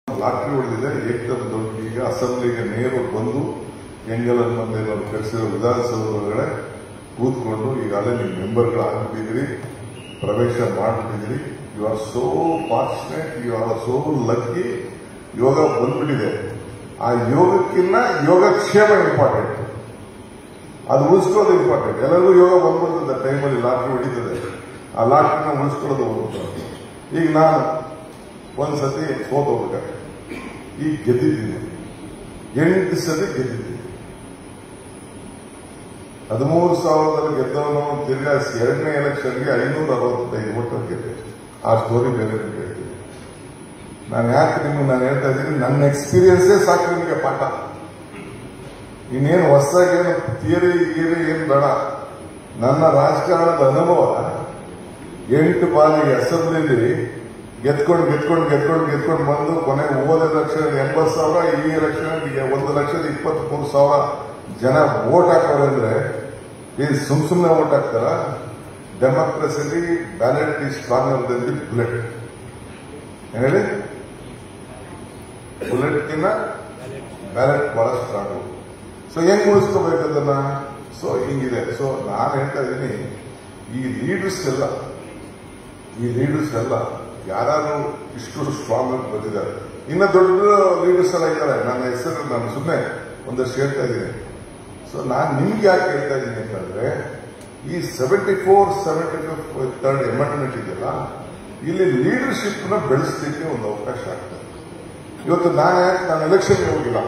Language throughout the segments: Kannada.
ಲಾಟ್ರಿ ಹೊಡೆದಿದೆ ಏಕದಮ್ ದೊಡ್ಡ ಈಗ ಅಸೆಂಬ್ಲಿಗೆ ನೇರ ಬಂದು ಎಂಗಲನ್ ಮಂದಿ ಕರೆಸಿರೋ ವಿಧಾನಸೌಧ ಒಳಗಡೆ ಕೂತ್ಕೊಂಡು ಈಗಾಗಲೇ ನೀವು ಮೆಂಬರ್ಗಳು ಆಗ್ಬಿಟ್ಟಿದ್ದೀರಿ ಪ್ರವೇಶ ಮಾಡಿಬಿಟ್ಟಿದ್ದೀರಿ you are so fortunate you are so lucky ಯೋಗ ಬಂದ್ಬಿಟ್ಟಿದೆ ಆ ಯೋಗಕ್ಕಿಂತ ಯೋಗಕ್ಷೇಮ ಇಂಪಾರ್ಟೆಂಟ್ ಅದು ಉಳಿಸ್ಕೊಳ್ಳೋದು ಇಂಪಾರ್ಟೆಂಟ್ ಎಲ್ಲರಿಗೂ ಯೋಗ ಬಂದ್ಬಿಡ್ತದೆ ಟೈಮಲ್ಲಿ ಲಾಟ್ರಿ ಹೊಡಿತದೆ ಆ ಲಾಟ್ರಿನ ಉಳಿಸ್ಕೊಳ್ಳೋದು ಹೋಗ್ಬಿಡ್ತದೆ ಈಗ ನಾನು ಒಂದು ಸತಿ ಸೋತೋಗ್ಬಿಟ್ಟೆ ಈಗ ಗೆದ್ದಿದ್ದೀನಿ ಎಂಟು ಸತಿ ಗೆದ್ದಿದ್ದೀನಿ ಹದಿಮೂರು ಸಾವಿರದಲ್ಲಿ ಗೆದ್ದವನು ತಿರ್ಗಾ ಎರಡನೇ ಎಲೆಕ್ಷನ್ಗೆ ಐನೂರ ಅರವತ್ತೈದು ಓಟ್ ಗೆದ್ದೆ ಆ ಸ್ಟೋರಿ ಬೇರೆ ನಿಮ್ಗೆ ಹೇಳ್ತೀನಿ ನಾನು ಯಾಕೆ ನಿಮ್ಗೆ ನಾನು ಹೇಳ್ತಾ ಇದ್ದೀನಿ ನನ್ನ ಎಕ್ಸ್ಪೀರಿಯನ್ಸೇ ಸಾಕು ನಿಮಗೆ ಪಾಠ ಇನ್ನೇನು ಹೊಸದಾಗಿ ಏನು ಥಿಯರಿ ಗೀರಿ ಏನು ಬೇಡ ನನ್ನ ರಾಜಕಾರಣದ ಅನುಭವ ಎಂಟು ಬಾರಿಗೆ ಅಸೆಂಬ್ಲಿಲಿ ಗೆದ್ಕೊಂಡು ಗೆದ್ಕೊಂಡು ಗೆದ್ಕೊಂಡು ಗೆದ್ಕೊಂಡು ಬಂದು ಕೊನೆ ಹೋದ ಎಲೆಕ್ಷನ್ ಎಂಬತ್ತು ಸಾವಿರ ಈ ಎಲೆಕ್ಷನ್ ಒಂದು ಲಕ್ಷದ ಇಪ್ಪತ್ಮೂರು ಸಾವಿರ ಜನ ವೋಟ್ ಹಾಕೋರು ಅಂದ್ರೆ ಇದು ಸುಮ್ ಸುಮ್ಮನೆ ವೋಟ್ ಹಾಕ್ತಾರ ಡೆಮಾಕ್ರಸಿಲಿ ಬ್ಯಾಲೆಟ್ ಈ ಸ್ಟ್ರಾಂಗರ್ ದನ್ ದಿ ಬುಲೆಟ್ ಹೇಳಿ ಬುಲೆಟ್ಗಿನ್ನ ಬ್ಯಾಲೆಟ್ ಬಹಳ ಸ್ಟ್ರಾಂಗ್ ಸೊ ಹೆಂಗ್ ಉಳಿಸ್ಕೋಬೇಕು ಅದನ್ನ ಸೊ ಹಿಂಗಿದೆ ಸೊ ನಾನು ಹೇಳ್ತಾ ಇದ್ದೀನಿ ಈ ಲೀಡರ್ಸ್ ಎಲ್ಲ ಈ ಲೀಡರ್ಸ್ ಎಲ್ಲ ಯಾರು ಇಷ್ಟು ಸ್ಟ್ರಾಂಗ್ ಆಗಿ ಬಂದಿದ್ದಾರೆ ಇನ್ನ ದೊಡ್ಡ ಲೀಡರ್ಸ್ ಎಲ್ಲ ಇದ್ದಾರೆ ನನ್ನ ಹೆಸರು ನಾನು ಸುಮ್ಮನೆ ಒಂದಷ್ಟು ಹೇಳ್ತಾ ಇದ್ದೀನಿ ಸೊ ನಾನು ನಿಮ್ಗೆ ಯಾಕೆ ಹೇಳ್ತಾ ಇದ್ದೀನಿ ಅಂತಂದ್ರೆ ಈ seventy four seventy five third amendment ಇದೆಯಲ್ಲ ಇಲ್ಲಿ ಲೀಡರ್ಶಿಪ್ ನ ಬೆಳೆಸಲಿಕ್ಕೆ ಒಂದು ಅವಕಾಶ ಆಗ್ತದೆ ಇವತ್ತು ನಾನು ಯಾಕೆ ನಾನು ಎಲೆಕ್ಷನ್ಗೆ ಹೋಗಿಲ್ಲ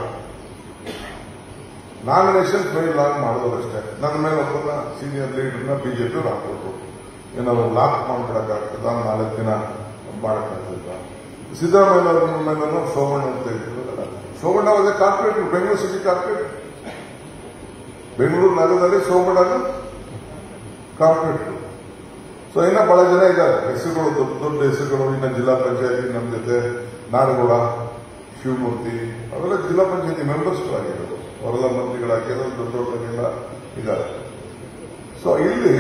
ನಾಮಿನೇಷನ್ ಫೈಲ್ ಆಗಿ ಮಾಡೋದಷ್ಟೇ ನನ್ನ ಮೇಲೆ ಒಬ್ಬನ ಸೀನಿಯರ್ ಲೀಡರ್ನ ಬಿಜೆಪಿ ಹಾಕ್ಬಿಟ್ರು ಏನಾದ್ರು ಲಾಕ್ ಮಾಡ್ಬಿಡಕ್ಕಾಗ್ತದ ನಾಲ್ಕು ದಿನ ಮಾಡಕ್ಕಾಗ್ತದ ಸಿದ್ದರಾಮಯ್ಯ ಅವ್ರ ಮೇಲೂ ಸೋಮಣ್ಣ ಅಂತ ಇದ್ರು ಸೋಮಣ್ಣ ಅವರೇ corporator Bengaluru city corporator Bengaluru ನಗರದಲ್ಲಿ ಸೋಮಣ್ಣ ಕಾರ್ಪೊರೇಟರ್ ಸೊ ಇನ್ನ ಬಹಳ ಜನ ಇದ್ದಾರೆ ಹೆಸರುಗಳು ದೊಡ್ಡ ದೊಡ್ಡ ಹೆಸರುಗಳು ಇನ್ನ ಜಿಲ್ಲಾ ಪಂಚಾಯತಿ ನಮ್ಮ ಜೊತೆ ನಾಡಗೌಡ ಶಿವಮೂರ್ತಿ ಅವೆಲ್ಲ ಜಿಲ್ಲಾ ಪಂಚಾಯತಿ ಮೆಂಬರ್ಸ್ಗಳಾಗಿರೋದು ಅವರೆಲ್ಲ ಮಂತ್ರಿಗಳಾಗಿರೋದು ದೊಡ್ಡ ದೊಡ್ಡವರೆಲ್ಲ ಇದ್ದಾರೆ ಸೊ ಇಲ್ಲಿ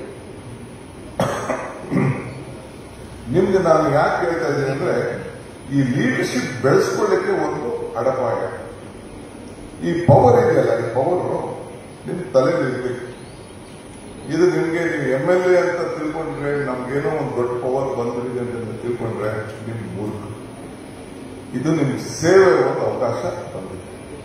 ನಿಮ್ಗೆ ನಾನು ಯಾಕೆ ಹೇಳ್ತಾ ಇದ್ದೀನಿ ಅಂದ್ರೆ ಈ ಲೀಡರ್ಶಿಪ್ ಬೆಳೆಸ್ಕೊಳ್ಳಿಕ್ಕೆ ಒಂದು ಅಡಪಾಯ ಈ ಪವರ್ ಇದೆಯಲ್ಲ ಈ ಪವರ್ ನಿಮ್ ತಲೆಯಲ್ಲಿ ಇರ್ಬೇಕು ಇದು ನಿಮ್ಗೆ ನೀವು ಎಂ ಎಲ್ ಎ ಅಂತ ತಿಳ್ಕೊಂಡ್ರೆ ನಮ್ಗೇನೋ ಒಂದು ದೊಡ್ಡ ಪವರ್ ಬಂದಿದೆ ಅಂತ ನೀವು ತಿಳ್ಕೊಂಡ್ರೆ ನಿಮ್ ಮೂರ್ಖ ಇದು ನಿಮ್ ಸೇವೆ ಒಂದು ಅವಕಾಶ ಬಂದಿದೆ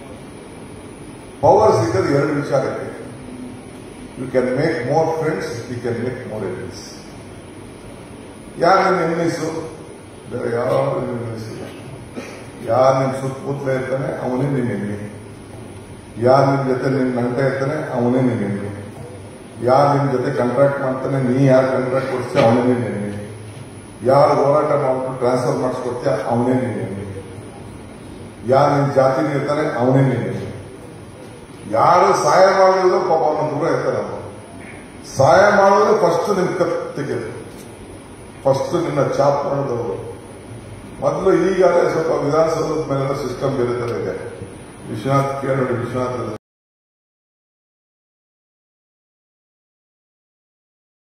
ಪವರ್ ಸಿಗೋದು ಎರಡು ವಿಚಾರಕ್ಕೆ you can make more friends you can make more enemies ಯಾರು ನಿನ್ನ ಎನಿಮೀಸು ಬೇರೆ ಯಾರು ನಿನ್ನ ಎನಿಮೀಸ್ ಇಲ್ಲ ಯಾರು ನಿನ್ ಸುತ್ತಮುತ್ತಲೇ ಇರ್ತಾನೆ ಅವನೇ ನಿನ್ನ ಎನಿಮಿ ಯಾರು ನಿನ್ ಜೊತೆ ನಿನ್ ನಂಟ ಇರ್ತಾನೆ ಅವನೇ ನಿನ್ನ ಎನಿಮಿ ಯಾರು ನಿನ್ ಜೊತೆ ಕಾಂಟ್ರಾಕ್ಟ್ ಮಾಡ್ತಾನೆ ನೀ ಯಾರು ಕಾಂಟ್ರಾಕ್ಟ್ ಕೊಡ್ತೀಯ ಅವನೇ ನಿನ್ನ ಎನಿಮಿ ಯಾರು ಹೋರಾಟ ಮಾಡ್ಬಿಟ್ಟು ಟ್ರಾನ್ಸ್ಫರ್ ಮಾಡಿಸ್ಕೊಡ್ತೀಯ ಅವನೇ ನಿನ್ನ ಎನಿಮಿ ಯಾರು ನಿನ್ ಜಾತಿ ಇರ್ತಾನೆ ಅವನೇ ನಿನ್ನ ಎನಿಮಿ ಯಾರು ಸಹಾಯ ಮಾಡಿದ್ರು ಪಾಪ ಅವನ ದೂರ ಇರ್ತಾರೆ ಅವರು ಸಹಾಯ ಮಾಡಿದ್ರೆ ಫಸ್ಟ್ ನಿಮ್ ಕತ್ ತೆಗೆದು ಫಸ್ಟ್ ನಿನ್ನ ಚಾಪ್ ಮಾಡಿದವರು ಮೊದಲು ಈಗಾಗಲೇ ಸ್ವಲ್ಪ ವಿಧಾನಸೌಧದ ಮೇಲೆಲ್ಲ ಸಿಸ್ಟಮ್ ಬೇರೆ ತರ ಇದೆ ವಿಶ್ವನಾಥ್ ಕೇಳಿ ನೋಡಿ ವಿಶ್ವನಾಥ್